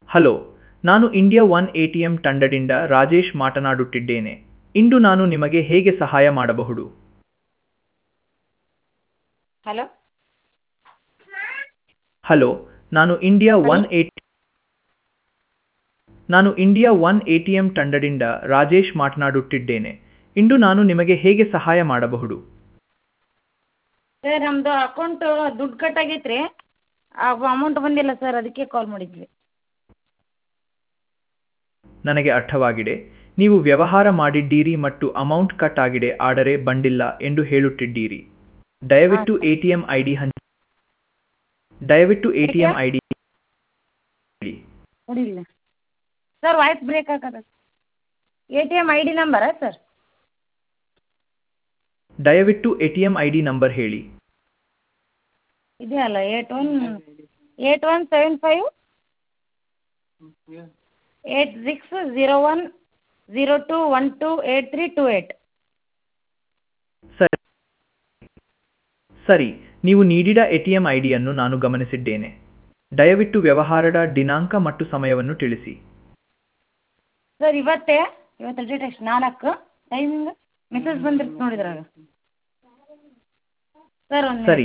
Hello ನಾನು India one A T M ತಂಡದಿಂದ ರಾಜೇಶ್ ಮಾತನಾಡುತ್ತಿದ್ದೇನೆ ಇಂದು ನಾನು ನಿಮಗೆ ಹೇಗೆ ಸಹಾಯ ಮಾಡಬಹುದು ಹಲೋ ಹಲೋ ನಾನು ಇಂಡಿಯಾ ಒನ್ ಎ ನಾನು India one A T M ತಂಡದಿಂದ ರಾಜೇಶ್ ಮಾತನಾಡುತ್ತಿದ್ದೇನೆ ಇಂದು ನಾನು ನಿಮಗೆ ಹೇಗೆ ಸಹಾಯ ಮಾಡಬಹುದು ಸರ್ ನಮ್ಮದು ಅಕೌಂಟು ದುಡ್ಡು ಕಟ್ ಆಗೈತೆ ರೀ ಅಮೌಂಟ್ ಬಂದಿಲ್ಲ ಸರ್ ಅದಕ್ಕೆ ಕಾಲ್ ಮಾಡಿದ್ವಿ ನನಗೆ ಅರ್ಥವಾಗಿದೆ ನೀವು ವ್ಯವಹಾರ ಮಾಡಿದ್ದೀರಿ ಮತ್ತು ಅಮೌಂಟ್ ಕಟ್ ಆಗಿದೆ ಆದರೆ ಬಂದಿಲ್ಲ ಎಂದು ಹೇಳುತ್ತಿದ್ದೀರಿ ದಯವಿಟ್ಟು A T M I D ಹಂಚಿ ದಯವಿಟ್ಟು A T M I D ನೋಡಿಲ್ಲ ಸರ್ ವಾಯ್ಸ್ ಬ್ರೇಕ್ ಆಗದ A T M I D ನಂಬರಾ ಸರ್ ದಯವಿಟ್ಟು A T M I D number ಹೇಳಿ ಇದೆ ಅಲ್ಲ eight one eight one seven five eight six zero one zero two one two eight three two eight ಸರಿ ಸರಿ ನೀವು ನೀಡಿದ ಎ ಟಿ ಎಂ ಐ ಡಿಯನ್ನು ನಾನು ಗಮನಿಸಿದ್ದೇನೆ ದಯವಿಟ್ಟು ವ್ಯವಹಾರದ ದಿನಾಂಕ ಮತ್ತು ಸಮಯವನ್ನು ತಿಳಿಸಿ ಸರ್ ಇವತ್ತೇ ಇವತ್ತು ಡೇಟ್ ಎಷ್ಟು ನಾಲ್ಕು ಟೈಮಿಂಗ್ ಮೆಸೇಜ್ ಬಂದಿರುತ್ತೆ ನೋಡಿದ್ರಾಗ ಸರ್ ಒಂದು ಸರಿ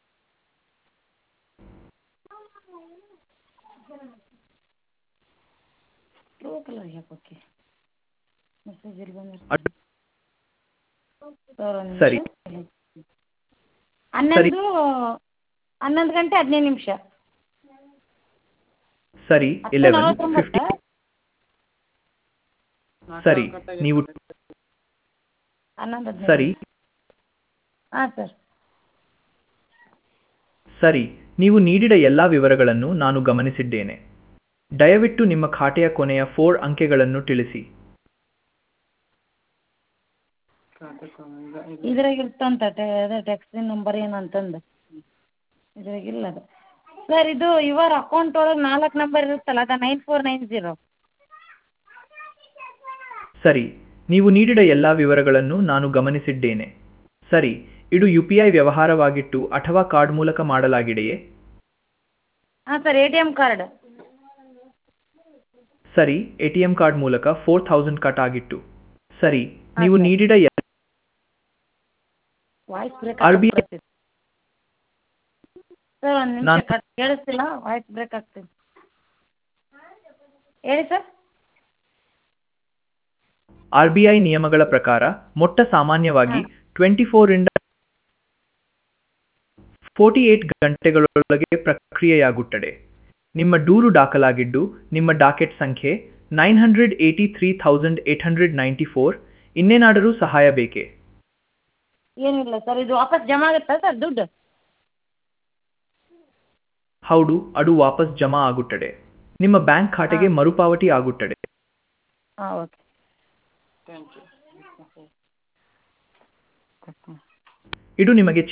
ಬ್ಲೂ ಕಲರ್ ಯಾಕೆ ಓಕೆ ಮೆಸೇಜ್ ಇಲ್ಲಿ ಬಂದಿರುತ್ತೆ ಅಡ್- ಸರ್ ಒಂದು ಸರಿ. ಹನ್ನೊಂದು ಹನ್ನೊಂದು ಗಂಟೆ ಹದಿನೈದು ನಿಮಿಷ ಸರಿ ಹತ್ತು ಇಲೆವೆನ್ ನಲವತ್ತೊಂಬತ್ತಾ ಫಿಫ್ಟಿ ಸರಿ ನೀವು ಹನ್ನೊಂದು ಹದಿನೈದು ಸರಿ ಹಾಂ ಸರ್ ಸರಿ ನೀವು ನೀಡಿದ ಎಲ್ಲ ವಿವರಗಳನ್ನು ನಾನು ಗಮನಿಸಿದ್ದೇನೆ ದಯವಿಟ್ಟು ನಿಮ್ಮ ಖಾತೆಯ ಕೊನೆಯ ಫೋರ್ ಅಂಕೆಗಳನ್ನು ತಿಳಿಸಿ ಇದ್ರಾಗ ಇರ್ತಂತ ಅದೇ ಟ್ಯಾಕ್ಸಿ ನಂಬರ್ ಏನು ಅಂತಂದು ಇದ್ರಾಗ ಇಲ್ಲ ಅದು ಸರ್ ಇದು ಯುವರ್ ಅಕೌಂಟ್ ಒಳಗೆ ನಾಲ್ಕು ನಂಬರ್ ಇರುತ್ತಲ್ಲ ಅದ ನೈನ್ ಫೋರ್ ನೈನ್ ಜೀರೋ ಸರಿ ನೀವು ನೀಡಿದ ಎಲ್ಲ ವಿವರಗಳನ್ನು ನಾನು ಗಮನಿಸಿದ್ದೇನೆ ಸರಿ ಇದು ಯು ಪಿ ಐ ವ್ಯವಹಾರವಾಗಿತ್ತು ಅಥವಾ ಕಾರ್ಡ್ ಮೂಲಕ ಮಾಡಲಾಗಿದೆಯೇ ಹಾಂ sir A T M card ಸರಿ ಎ ಟಿ ಎಂ ಕಾರ್ಡ್ ಮೂಲಕ ಫೋರ್ ಥೌಸಂಡ್ ಕಟ್ ಆಗಿತ್ತು ಸರಿ ನೀವು ಸರ್. ನೀಡಿದ ಎ- ವಾಯ್ಸ್ ಬ್ರೇಕ್ RBI ಆಗ್ತದೆ ಸರ್ ಒಂದು ನಿಮಿಷ ನಾನು- ಕಟ್ ಕೇಳಿಸ್ತಿಲ್ಲ ವಾಯ್ಸ್ ಬ್ರೇಕ್ ಆಗ್ತದೆ ಹೇಳಿ ಸರ್ ಆರ್ ಬಿ ಐ ನಿಯಮಗಳ ಪ್ರಕಾರ ಮೊಟ್ಟ ಸಾಮಾನ್ಯವಾಗಿ ಟ್ವೆಂಟಿ ಫೋರಿಂದ ಫೋರ್ಟಿ ಏಟ್ ಗಂಟೆಗಳೊಳಗೆ ಪ್ರಕ್ರಿಯೆಯಾಗುತ್ತದೆ ನಿಮ್ಮ ದೂರು ದಾಖಲಾಗಿದ್ದು ನಿಮ್ಮ ಡಾಕೆಟ್ ಸಂಖ್ಯೆ nine hundred eighty three thousand eight hundred ninety four ಇನ್ನೇನಾದರೂ ಸಹಾಯ ಬೇಕೇ ಏನಿಲ್ಲ ಸರ್ ಇದು ವಾಪಸ್ ಜಮಾ ಆಗುತ್ತಾ ಸರ್ ದುಡ್ಡು ಹೌದು ಅದು ವಾಪಸ್ ಜಮಾ ಆಗುತ್ತದೆ ನಿಮ್ಮ ಬ್ಯಾಂಕ್ ಖಾತೆಗೆ ಮರುಪಾವತಿ ಆಗುತ್ತದೆ ಹಾಂ ಓಕೆ ಇದು ನಿಮಗೆ